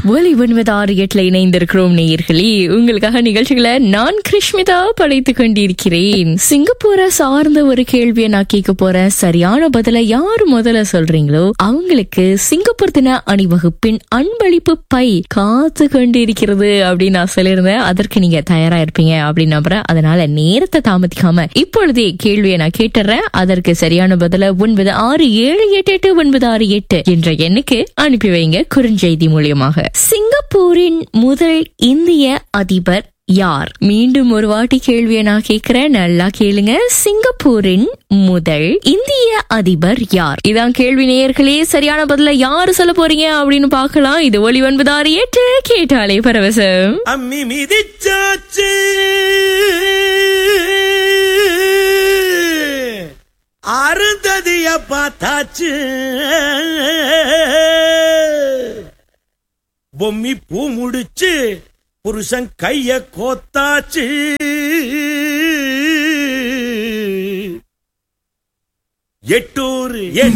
ஒலி ஒன்பது ஆறு எட்டுல இணைந்திருக்கிறோம் நேயர்களே உங்களுக்காக நிகழ்ச்சிகளை நான் கிருஷ்மிதா படைத்துக் கொண்டிருக்கிறேன் சிங்கப்பூரை சார்ந்த ஒரு கேள்வியை நான் கேட்க போறேன் சரியான பதில யாரு முதல்ல சொல்றீங்களோ அவங்களுக்கு சிங்கப்பூர் தின அணிவகுப்பின் அன்பளிப்பு பை காத்து கொண்டிருக்கிறது அப்படின்னு நான் சொல்லியிருந்தேன் அதற்கு நீங்க தயாரா இருப்பீங்க அப்படின்னு நம்புறேன் அதனால நேரத்தை தாமதிக்காம இப்பொழுதே கேள்வியை நான் கேட்டுறேன் அதற்கு சரியான பதில ஒன்பது ஆறு ஏழு எட்டு எட்டு ஒன்பது ஆறு எட்டு என்ற எண்ணுக்கு அனுப்பி வைங்க குறுஞ்செய்தி மூலியமாக சிங்கப்பூரின் முதல் இந்திய அதிபர் யார் மீண்டும் ஒரு வாட்டி கேள்வியை நான் கேக்குறேன் நல்லா கேளுங்க சிங்கப்பூரின் முதல் இந்திய அதிபர் யார் இதான் கேள்வி நேயர்களே சரியான பதில யாரு சொல்ல போறீங்க அப்படின்னு பார்க்கலாம் இது ஒளி ஒன்பது ஆறு எட்டு கேட்டாலே பரவசம் அம்மி மிதிச்சாச்சு அருந்ததிய பார்த்தாச்சு பொம்மி பூ முடிச்சு புருஷன் கைய கோத்தாச்சு எட்டூர் என்